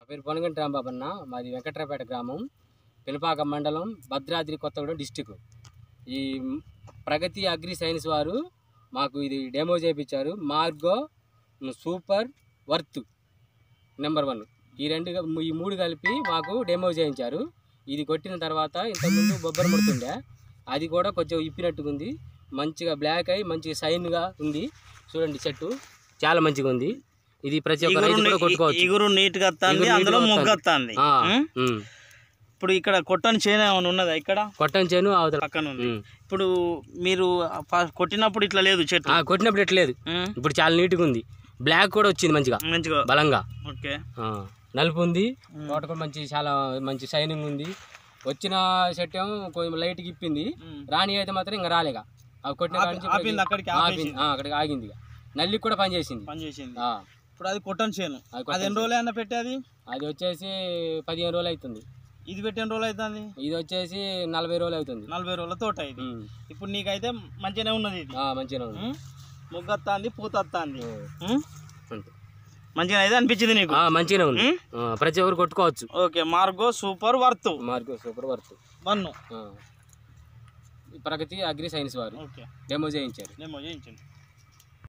నా పేరు పొనగంటి రాంబాబన్న మాది వెంకట్రాపేట గ్రామం పినపాక మండలం భద్రాద్రి కొత్తగూడెం డిస్టిక్ ఈ ప్రగతి అగ్రి సైన్స్ వారు మాకు ఇది డెమో చేయించారు Margo super worth number one ఈ రెండు క- ఈ మూడు కలిపి మాకు డెమో చేయించారు ఇది కొట్టిన తర్వాత ఇంతకుముందు బొబ్బర ముడుతుండే అది కూడా కొంచెం ఇప్పినట్టుగా ఉంది మంచిగా బ్లాక్ అయి మంచిగా షైన్గా ఉంది చూడండి చెట్టు చాలా మంచిగా ఉంది ఇది ప్రతి ఒక్క రైతు కూడా కొట్టుకోవచ్చు ఇగురు నీట్ గా వస్తుంది ఇగురు అందులో నీట్గా మొగ్గ వస్తుంది. వస్తుంది ఆ, ఉమ్. ఇప్పుడు ఇక్కడ కొట్టని చేను ఏమైనా ఉన్నదా ఇక్కడ కొట్టం చేను అవతల పక్కన ఉంది ఉమ్. ఇప్పుడు మీరు ఫ- కొట్టినప్పుడు ఇట్లా లేదు చెట్టు ఆ, కొట్టినప్పుడు ఎట్లేదు ఉమ్, ఇప్పుడు చాలా నీట్గా ఉంది బ్లాక్ కూడా వచ్చింది మంచిగా మంచిగా బలంగా ఓకే ఆ, నలుపు ఉంది తోట కూడా మంచి చాలా మంచి షైనింగ్ ఉంది వచ్చిన చెట్టు ఏమో కొంచెం లైట్గా ఇప్పింది ఉమ్. రాణి అయితే మాత్రం ఇంకా రాలేగా అవి కొట్టిన ఆపి- కాడి నుంచి ఆపింది అక్కడికి ఆపింది ఆపేసింది. ఆ, అక్కడికి ఆగింది ఇక నల్లికి కూడా పనిచేసింది పని చేసింది ఆ, ఇప్పుడు అది కొట్టని చేను అది అది కొట్టని ఎన్ని రోజులు అయినా పెట్టేది అది వచ్చేసి పదిహేను రోజులు అవుతుంది ఇది పెట్టి ఎన్ని రోజులు అవుతుంది ఇది వచ్చేసి నలభై రోజులు అవుతుంది నలభై రోజుల తోట ఇది ఉమ్. ఇప్పుడు నీకైతే మంచిగానే ఉన్నది ఇది ఆ, మంచిగానే ఉంది ఉమ్, మొగ్గ వస్తుంది పూత వస్తుంది ఉమ్. అంతే. మంచిగా అయితే అనిపించింది నీకు ఆ, మంచిగానే ఉంది ఉమ్? ఆ, ప్రతి ఒక్కరు కొట్టుకోవచ్చు okay Margo super worth mark super worth one ఆ. ఈ ప్రగతి అగ్రి సైన్స్ వారు ఓకే డెమో చేయించారు నేను చేయించండి